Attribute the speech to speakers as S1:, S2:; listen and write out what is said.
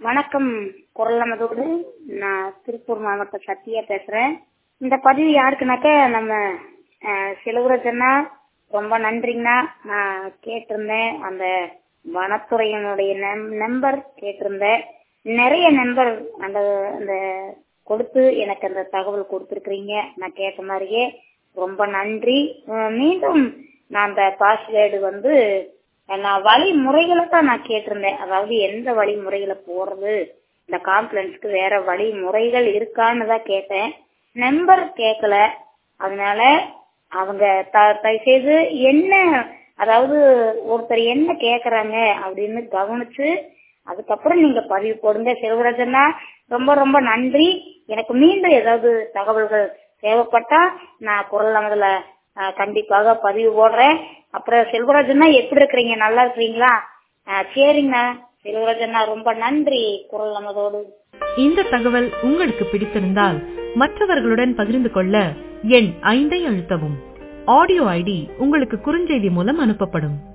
S1: வணக்கம் குரல் நமதோடு நான் திருப்பூர் மாவட்டம் சத்யா பேசுறேன் இந்த பதிவு யாருக்குனாக்க நம்ம செலவுரஜனா ரொம்ப நன்றிங்கண்ணா நான் கேட்டிருந்தேன் அந்த வனத்துறையினுடைய நம்பர் கேட்டிருந்தேன் நிறைய நம்பர் அந்த அந்த கொடுத்து எனக்கு அந்த தகவல் கொடுத்துருக்குறீங்க நான் கேட்ட மாதிரியே ரொம்ப நன்றி மீண்டும் நான் அந்த பாஸ்வேர்டு வந்து நான் வழிமுறைகளை தான் நான் கேட்டிருந்தேன் அதாவது எந்த வழிமுறைகளை போறது இந்த காம்ப்ளன்ஸ்க்கு வேற வழிமுறைகள் இருக்கான்னு தான் கேட்டேன் நம்பர் கேட்கல அதனால அவங்க தயவுசெய்து என்ன அதாவது ஒருத்தர் என்ன கேக்குறாங்க அப்படின்னு கவனிச்சு அதுக்கப்புறம் நீங்க பதிவு போடுங்க செல்வராஜனா ரொம்ப ரொம்ப நன்றி எனக்கு மீண்டும் ஏதாவது தகவல்கள் தேவைப்பட்டா நான் குரல் நமதுல கண்டிப்பாக பதிவு போடுறேன் அப்புறம் செல்வராஜனா எப்படி இருக்கிறீங்க நல்லா இருக்கிறீங்களா சரிங்கண்ணா செல்வராஜனா ரொம்ப நன்றி குரல் நமதோடு
S2: இந்த தகவல் உங்களுக்கு பிடித்திருந்தால் மற்றவர்களுடன் பகிர்ந்து கொள்ள எண் ஐந்தை அழுத்தவும் ஆடியோ ஐடி உங்களுக்கு குறுஞ்செய்தி மூலம் அனுப்பப்படும்